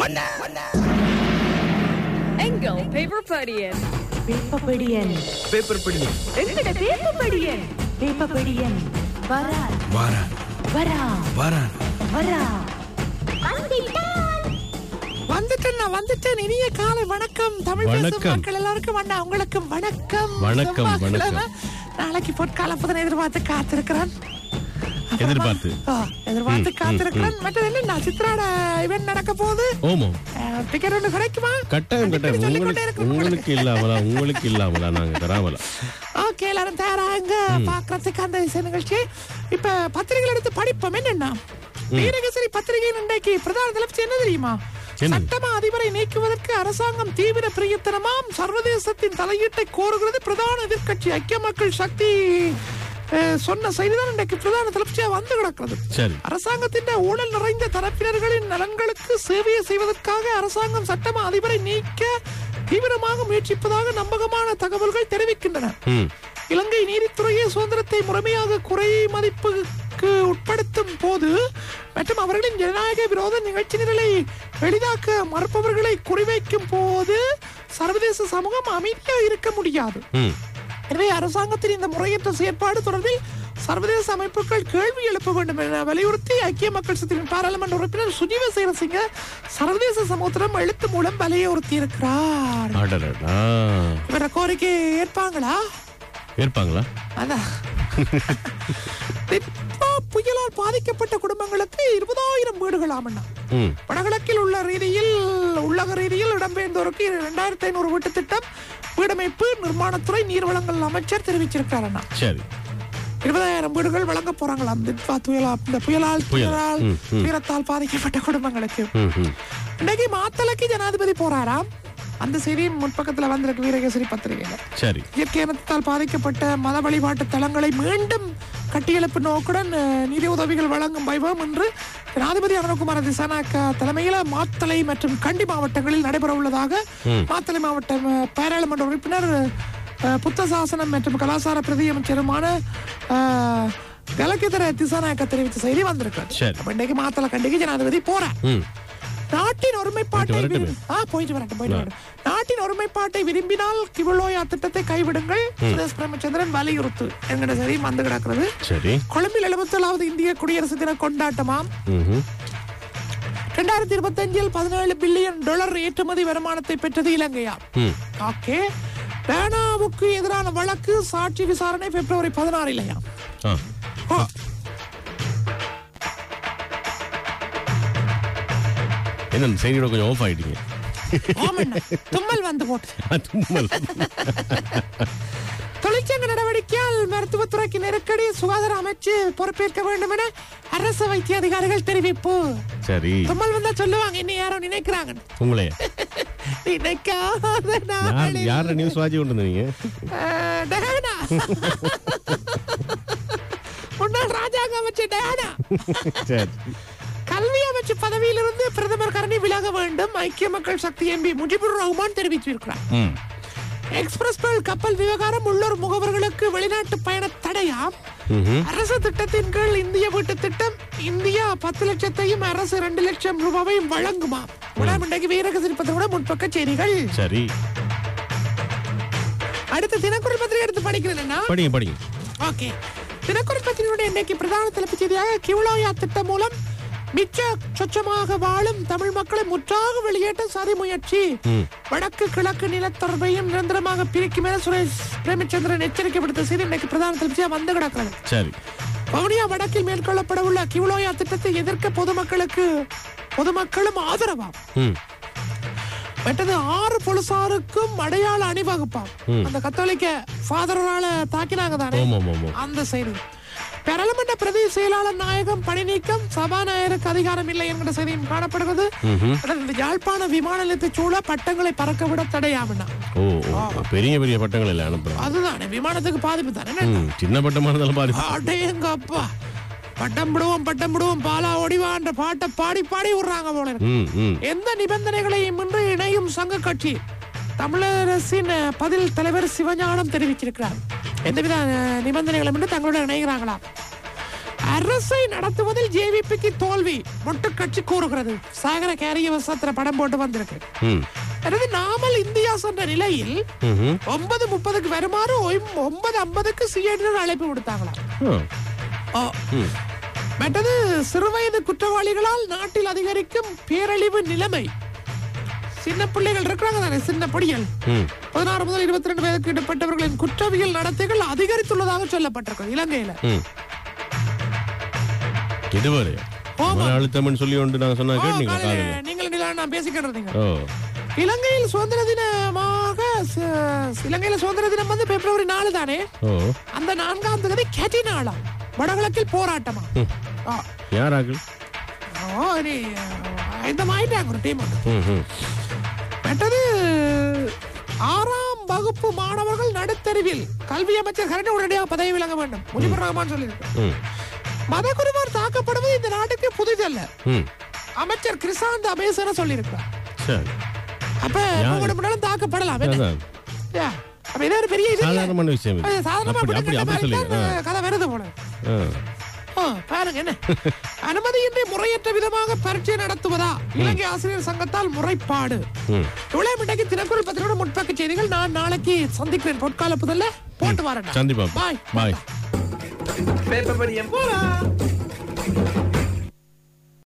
எங்கள் paper படியன் வேப்பப்படியன் paper படிங்க எங்கட வேப்பப்படியன் வேப்பப்படியன் வரா வாரா வரா வாரா வரா வந்துட்டேன் நான் வந்துட்டேன் இனிய காலை வணக்கம் தமிழ் பேசும் வணக்கம். மக்கள் எல்லாருக்கும் அண்ணா உங்களுக்கும் வணக்கம் வணக்கம், செவ்வாய்க்கிழமை. வணக்கம். நாளைக்கு பொற்கால புதன் எதிர்பார்த்து காத்திருக்கிறேன் அப்புறமா- எதிர்பார்த்து? ஆ, எதிர்பார்த்து ம், ம், காத்திருக்கிறேன் மற்றது என்ன சித்ராட இவன் நடக்க போகுது ஓமோ டிக்கெட் ஒன்று கிடைக்குமா கட்டாயம் கட்டாயம் அடிக்கடி சொல்லிக்கொண்டே உங்களுக்கு இருக்கிறேன் உங்களுக்கு இல்லாமலா உங்களுக்கு இல்லாமலா நாங்க தராமலா ஓகே எல்லாரும் தயாராங்க பாக்குறதுக்கு அந்த இசை நிகழ்ச்சி இப்ப பத்திரிகைகள் எடுத்து படிப்போம் என்னன்னா வீரகேசரி பத்திரிகையின் இன்றைக்கு பிரதான தலைப்பு என்ன தெரியுமா என்ன? சட்டமா அதிபரை நீக்குவதற்கு அரசாங்கம் தீவிர பிரயத்தனமாம் சர்வதேசத்தின் தலையீட்டை கோருகிறது பிரதான எதிர்க்கட்சி ஐக்கிய மக்கள் சக்தி அஹ், சொன்ன செய்திதான் இன்றைக்கு பிரதான தலைப்பியா வந்து கிடக்கிறது சரி அரசாங்கத்தின் ஊழல் நிறைந்த தரப்பினர்களின் நலன்களுக்கு சேவையை செய்வதற்காக அரசாங்கம் சட்டமா அதிபரை நீக்க தீவிரமாக முயற்சிப்பதாக நம்பகமான தகவல்கள் தெரிவிக்கின்றன ம் இலங்கை நீதித்துறையை சுதந்திரத்தை முறைமையாக குறை மதிப்புக்கு உட்படுத்தும் போது மற்றும் அவர்களின் ஜனநாயக விரோத நிகழ்ச்சி நிரலை எளிதாக்க மறுப்பவர்களை குறிவைக்கும் போது சர்வதேச சமூகம் அமைதியாக இருக்க முடியாது ம் எனவே அரசாங்கத்தின் இந்த முறையற்ற செயற்பாடு தொடர்பில் சர்வதேச அமைப்புகள் கேள்வி எழுப்ப வேண்டும் என வலியுறுத்தி ஐக்கிய மக்கள் சக்தியின் பாராளுமன்ற உறுப்பினர் சுஜீவ சேரசிங்க சர்வதேச சமூகத்திடம் எழுத்து மூலம் வலியுறுத்தி இருக்கிறார் அடடடா இவர கோரிக்கை ஏற்பாங்களா இருப்பாங்களா அதான் இப்போ புயலால் பாதிக்கப்பட்ட குடும்பங்களுக்கு இருபதாயிரம் வீடுகள் ஆமண்ணா ம் வடகிழக்கில் உள்ள ரீதியில் உள்ளக ரீதியில் இடம்பெயர்ந்தோருக்கு இரண்டாயிரத்தி ஐநூறு வீட்டு திட்டம் வீடமைப்பு நிர்மாணத்துறை நீர்வளங்கள் அமைச்சர் தெரிவிச்சிருக்காரு அண்ணா சரி இருபதாயிரம் வீடுகள் வழங்க போறாங்களாம் திட்வா புயலா இந்த புயலால் புயல். புயலால் ம், ம். துயரத்தால் பாதிக்கப்பட்ட குடும்பங்களுக்கு ம் ம் இன்னைக்கு மாத்தலைக்கு ஜனாதிபதி போறாராம் அந்த செய்தியும் முன்பக்கத்துல வந்திருக்கு வீரகேசரி பத்திரிகையில சரி இயற்கை இனத்தால் பாதிக்கப்பட்ட மத வழிபாட்டு தலங்களை மீண்டும் கட்டியெழுப்பு நோக்குடன் அஹ், நிதி உதவிகள் வழங்கும் வைபவம் இன்று ஜனாதிபதி அனுகுமார திசானாக்க தலைமையில மாத்தளை மற்றும் கண்டி மாவட்டங்களில் நடைபெற உள்ளதாக மாத்தளை மாவட்ட அஹ், பாராளுமன்ற உறுப்பினர் அஹ், புத்த சாசனம் மற்றும் கலாச்சார பிரதி அமைச்சருமான அஹ், கலக்கிதர திசாநாயக்க தெரிவித்த செய்தி வந்திருக்கிறது சரி. அப்ப இன்னைக்கு மாத்தளை கண்டிக்கு ஜனாதிபதி போறார் ம் நாட்டின் ஒருமைப்பாட்டை போயிட்டு வரட்டுமே. விரும்- ஆ, போயிட்டு வரட்டும் போயிட்டு வரட்டும் நாட்டின் ஒருமைப்பாட்டை விரும்பினால் கிவலோயா திட்டத்தை கைவிடுங்கள் சுரேஷ் பிரேமச்சந்திரன் வலியுறுத்து என்கிற சரி வந்து கிடக்கிறது சரி கொழும்பில் எழுபத்தேழாவது இந்திய குடியரசு தின கொண்டாட்டமாம் ம் இரண்டாயிரத்தி இருபத்தி அஞ்சில் பதினேழு பில்லியன் டாலர் ஏற்றுமதி வருமானத்தை பெற்றது இலங்கையா ம் ஓகே பேனாவுக்கு எதிரான வழக்கு சாட்சி விசாரணை பிப்ரவரி பதினாறு இல்லையா ஆ ஓ, என்ன இந்த செய்தியோட கொஞ்சம் ஆஃப் ஆயிட்டீங்க ஆமண்ணா. தும்மல் வந்து போட்டு தும்மல். தொழிற்சங்க நடவடிக்கையால் மருத்துவத்துறைக்கு நெருக்கடி சுகாதார அமைச்சு பொறுப்பேற்க வேண்டும் என அரசு வைத்திய அதிகாரிகள் தெரிவிப்பு சரி தும்மல் வந்தா சொல்லுவாங்க இன்னும் யாரோ நினைக்கிறாங்க உங்களே நினைக்காத யார் நாளில். யார நியூஸ் வாட்சி கொண்டு வந்தீங்க அஹ், டயானா. முன்னாள் ராஜாங்க அமைச்சர் டயானா சரி கல்வி அமைச்சு பதவியிலிருந்து பிரதமர் கரணி விலக வேண்டும் ஐக்கிய மக்கள் சக்தி எம்பி முஜிபுர் ரஹ்மான் தெரிவித்திருக்கிறார் ம் எக்ஸ்பிரஸ் பேர்ல் கப்பல் விவகாரம் உள்ளூர் முகவர்களுக்கு வெளிநாட்டு பயண தடையா ம்ஹும். அரசு திட்டத்தின் கீழ் இந்திய வீட்டு திட்டம் இந்தியா பத்து லட்சத்தையும் அரசு ரெண்டு லட்சம் ரூபாவையும் வழங்குமா உடனே இன்றைக்கு வீரகசிரிப்பத்தோட முன்பக்க செய்திகள் சரி அடுத்த தினக்குரல் பத்திரிகை எடுத்து படிக்கிறேன்னா படிங்க படிங்க ஓகே தினக்குரல் பத்திரிகையுடைய இன்னைக்கு பிரதான தலைப்புச் செய்தியாக கிவலோயா திட்டம் மூலம் மிச்ச சொச்சமாக வாழும் தமிழ் மக்களை முற்றாக வெளியேற்ற சதி முயற்சி ம். வடக்கு கிழக்கு நிலத்தொடர்பையும் நிரந்தரமாக பிரிக்கும் என சுரேஷ் பிரேமச்சந்திரன் எச்சரிக்கை விடுத்த செய்தி இன்னைக்கு பிரதான தலைப்பியா வந்து கிடக்கிறது சரி வவுனியா வடக்கில் மேற்கொள்ளப்பட உள்ள கிவலோயா திட்டத்தை எதிர்க்க பொதுமக்களுக்கு பொதுமக்களும் ஆதரவா ம் மற்றது ஆறு போலீசாருக்கும் அடையாள அணிவகுப்பாம் அந்த கத்தோலிக்க ஃபாதரால தாக்கினாங்க தானே ஆமாம் ஆமாம் அந்த செய்தி பாராளுமன்ற பிரதி செயலாளர் நாயகம் பணி நீக்கம் சபாநாயகருக்கு அதிகாரம் இல்லை என்கிற செய்தியும் காணப்படுகிறது அடுத்தது இந்த யாழ்ப்பாண விமான நிலையத்தை சூழ பட்டங்களை பறக்க விட தடையாமண்ணா ஓ ஓ, பெரிய பெரிய பட்டங்கள் இல்லை அனுப்புறேன் அதுதானே விமானத்துக்கு பாதிப்பு தானே ம் சின்ன பட்டமா இருந்தாலும் பாதி அடேங்க அப்பா பட்டம் விடுவோம் பட்டம் விடுவோம் பாலா ஒடிவான்ற பாட்டை பாடி பாடி விடுறாங்க போல இருக்கு. ம் ம் எந்த நிபந்தனைகளையும் இன்றி இணையும் சங்க கட்சி தமிழரசின் அஹ், பதில் தலைவர் சிவஞானம் தெரிவிச்சிருக்கிறார் எந்தவித அஹ், நிபந்தனைகளும் இன்றி தங்களோட இணைகிறாங்களா அரசை நடத்துவதில் ஜேவிபிக்கு தோல்வி மொட்டு கட்சி கூறுகிறது சாகர கேரிய வசத்திர படம் போட்டு வந்திருக்கு ம் எனவே நாமல் இந்தியா சென்ற நிலையில் ம்ஹும். ஒன்பது முப்பதுக்கு வருமாறு ஒம்- ஒன்பது ஐம்பதுக்கு சிஐடியினர் அழைப்பு விடுத்தாங்களாம் ஆ. ஓ. ம். மற்றது சிறுவயது குற்றவாளிகளால் நாட்டில் அதிகரிக்கும் பேரழிவு நிலைமை சின்ன பிள்ளைகள் இருக்கிறாங்க தானே சின்ன பொடிகள் ம் பதினாறு முதல் இருபத்தி ரெண்டு வயதுக்கு இடைப்பட்டவர்களின் குற்றவியல் நடத்தைகள் அதிகரித்துள்ளதாக சொல்லப்பட்டிருக்கு இலங்கையில ம் இதுவரையா ஆமா. மன அழுத்தம்னு சொல்லி ஒன்று நான் சொன்னா ஓ, கேட்டீங்க காலையில காலையில நீங்கள் நிலா நான் பேசிக்கிட்டு இருந்தீங்க ஓ இலங்கையில் சுதந்திர தினமாக ச- இலங்கையில சுதந்திர தினம் வந்து பிப்ரவரி நாலு தானே ஓ அந்த நான்காம் தேதி கெட்டி நாளாம் வடகிழக்கில் போராட்டமா ஆ. யாராக்கள் ஓ, இனி, இந்த மாயிட்டாங்க ஒரு டீம் வந்து ம் ம் மற்றது ஆறாம் வகுப்பு மாணவர்கள் நடுத்தருவில் கல்வி அமைச்சர் கரண்ட் உடனடியாக பதவி விலக வேண்டும் முஜிபுர் ரஹ்மான் சொல்லியிருக்கு ம் மதகுருவார் தாக்கப்படுவது இந்த நாட்டுக்கு புதிதல்ல ம் அமைச்சர் கிருஷாந்த் அபேசன சொல்லியிருக்கிறார் சரி அப்ப உங்களோட முன்னாலும் தாக்கப்படலாம் என்ன? அதான் யா. அப்ப இது ஒரு பெரிய இது இல்ல. சாதாரணமான விஷயம் அது இது சாதாரணமா அப்படி அப்படி விட்டுக்கிட்ட அப்படி மாதிரி சொல்லுங்க தான் ஆ இந்த கதை வருது போல ஆ ஆ, பாருங்க என்ன அனுமதியின்றி முறையற்ற விதமாக பரீட்சை நடத்துவதா இலங்கை ஆசிரியர் சங்கத்தால் முறைப்பாடு ம் இவ்வளவு இன்றைக்கு தினக்குரல் பத்திரிகையோட முற்பக்க செய்திகள் நான் நாளைக்கு சந்திக்கிறேன் பொற்கால புதல்ல போட்டு வரேன் சந்திப்பா பாய் பாய் பேப்பர் படியம் போலாம்